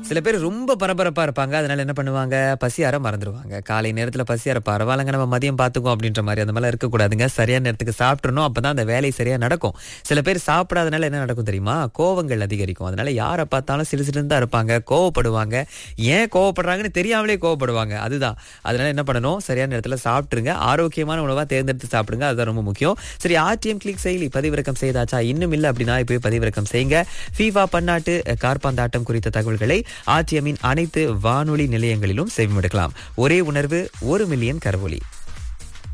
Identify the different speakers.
Speaker 1: சில பேர் ரொம்ப பரபரப்பா இருப்பாங்க அதனால என்ன பண்ணுவாங்க பசியார மறந்துடுவாங்க காலை நேரத்துல பசியார பரவாயில்லங்க நம்ம மதியம் பார்த்துக்கோ அப்படின்ற மாதிரி அந்த மாதிரிலாம் இருக்கக்கூடாதுங்க சரியான நேரத்துக்கு சாப்பிட்றணும் அப்பதான் அந்த வேலை சரியா நடக்கும் சில பேர் சாப்பிடாதனால என்ன நடக்கும் தெரியுமா கோவங்கள் அதிகரிக்கும் அதனால யாரை பார்த்தாலும் சிறு சிறு தான் இருப்பாங்க கோவப்படுவாங்க ஏன் கோவப்படுறாங்கன்னு தெரியாமலே கோவப்படுவாங்க அதுதான் அதனால என்ன பண்ணணும் சரியான நேரத்துல சாப்பிட்டுருங்க ஆரோக்கியமான உணவா தேர்ந்தெடுத்து சாப்பிடுங்க அதுதான் ரொம்ப முக்கியம் சரி ஆர்டிஎம் கிளிக் செயலி பதிவிறக்கம் செய்தாச்சா இன்னும் இல்லை அப்படின்னா இப்போ பதிவிறக்கம் செய்யுங்க ஃபீஃபா பன்னாட்டு அஹ், காற்பந்தாட்டம் குறித்த தகவல்களை ஆர்டிஎம்மின் அனைத்து வானொலி நிலையங்களிலும் செவிமடுக்கலாம் ஒரே உணர்வு ஒரு மில்லியன் கரவொலி